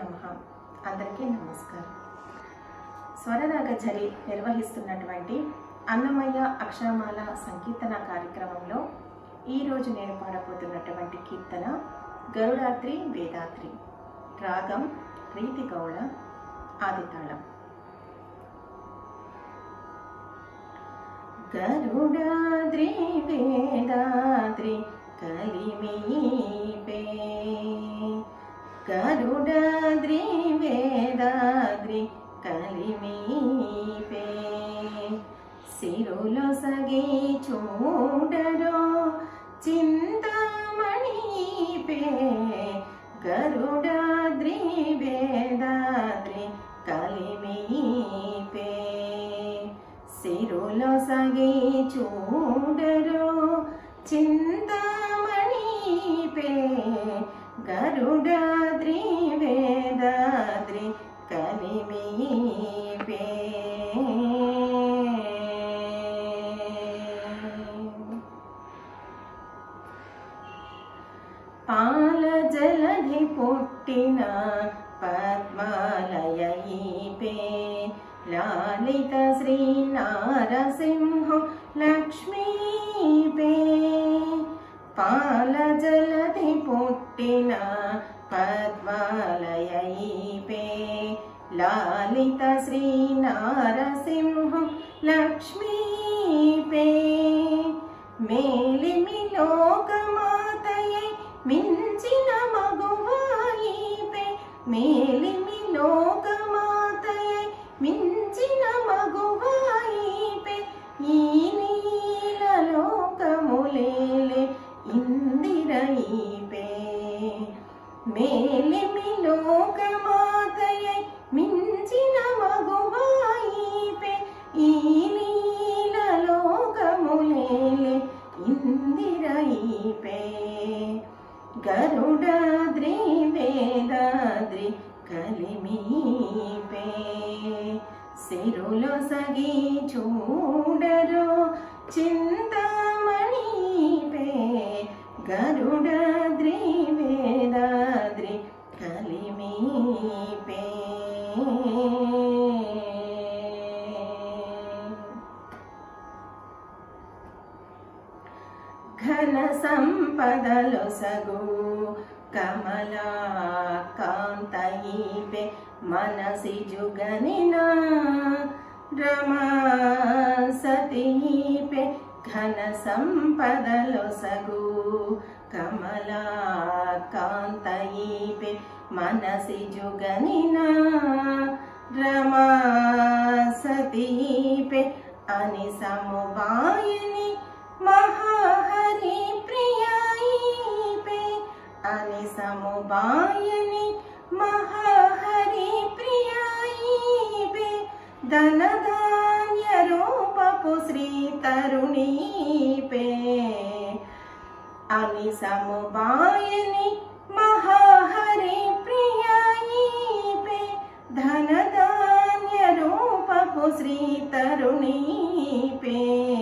నమ అందరికీ నమస్కారం స్వరరాగజరి నిర్వహిస్తున్నటువంటి అన్నమయ్య అక్షరమాల సంకీర్తన కార్యక్రమంలో ఈరోజు నేను పాడబోతున్నటువంటి కీర్తన గరుడాత్రి వేదాత్రి రాగం ప్రీతి గౌడ ఆదితాళం గరుడాద్రి వేదాద్రి కలిమీపే గరుడాద్రి వేదాద్రి కలిమీపే సిరులో సగి చూడరో చింతామణిపే గరుడాద్రి వేదాద్రి కలిమీపే సిరులో సగి చూడరో చింతామణిపే గరుడాద్రి వేదాద్రి కలిమీపే పాల జలధి పుట్టిన పద్మాలయీపే లాలిత శ్రీ నారసింహ లక్ష్మీపే పాల జలధి పుట్టిన పద్మాలయీపే లాలిత శ్రీ నారసింహ లక్ష్మీపే మేలిమి లోకమాతయే మించిన మగువాయిపే మేలిమి లోకమాతయే మించిన మగువాయిపే ఈ నీల లోకములేలే ఇందిరయిపే మేలిమి లోకమాతయే మించిన మగువాయిపే ఈ నీల లోకములేలే ఇందిరయిపే గరుడాద్రి వేదాద్రి కలిమీపే సిరులో సగి చూడరో చింతామణిపే గరుడాద్రి వేదాద్రి కలిమీపే ఘన సంపదలు సగు కమలా కాంతయిపే మనసి జుగనిన రమా సతీపే ఘన సంపదలు సగు కమలా కాంతయిపే మనసి జుగనిన రమా సతీపే అని సముబాయని మహాహరి ప్రియాయిపే అని సముబాయని మహాహరి ప్రియాయిపే ధనధాన్య రూపపు శ్రీ తరుణీపే అని సముబాయని మహాహరి ప్రియాయిపే ధనధాన్య రూపపు శ్రీ తరుణీపే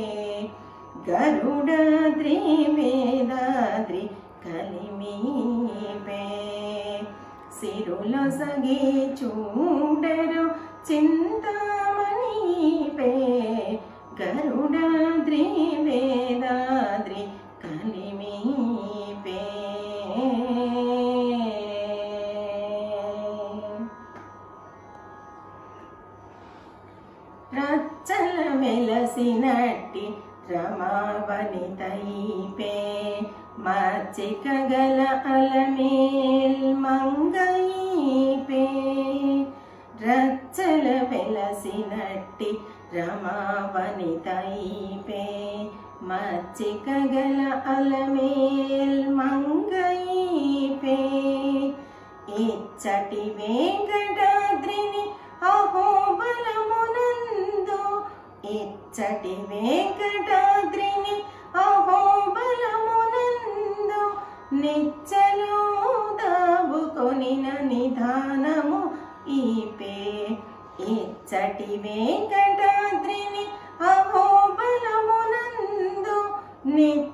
గరుడాద్రి వేదాద్రి కలిమీపే సిరులో సగి చూడరు చింతామణిపే గరుడాద్రి వేదాద్రి కలిమీపే రచ్చల వెలసినట్టి రమావనితైపే మచ్చిక గల అలమేల్ మంగైపే రచ్చల వెలసినట్టి రమావనితైపే మచ్చిక గల అలమేల్ మంగైపే ఇచ్చటి వెంకటాద్రిని అహోబలమునందు ఇచ్చటి వెంకటాద్రిని అహోబలమునందు నిచ్చలో దాబుకొనిన నిధానము ఈపే ఇచ్చటి వెంకటాద్రిని అహోబలమునందు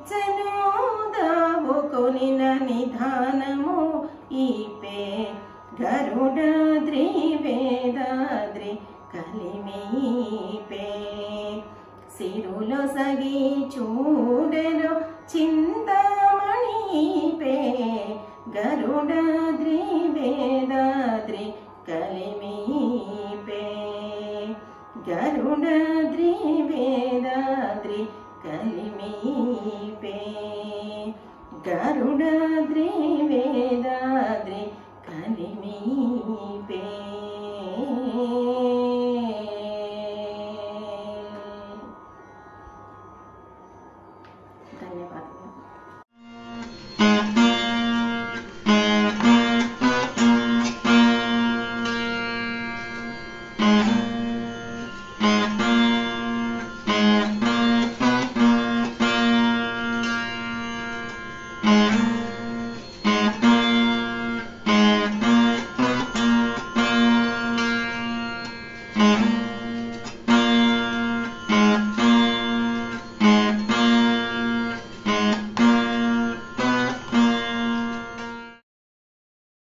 నిచ్చలో దాబుకొనిన నిధానము ఈపే గరుడాద్రి వేదాద్రి కలిమీపే సిరులో సగి చూడెను చింతామణిపే గరుడాద్రి వేదాద్రి కలిమీపే గరుడాద్రి వేదాద్రి కలిమీపే గరుడా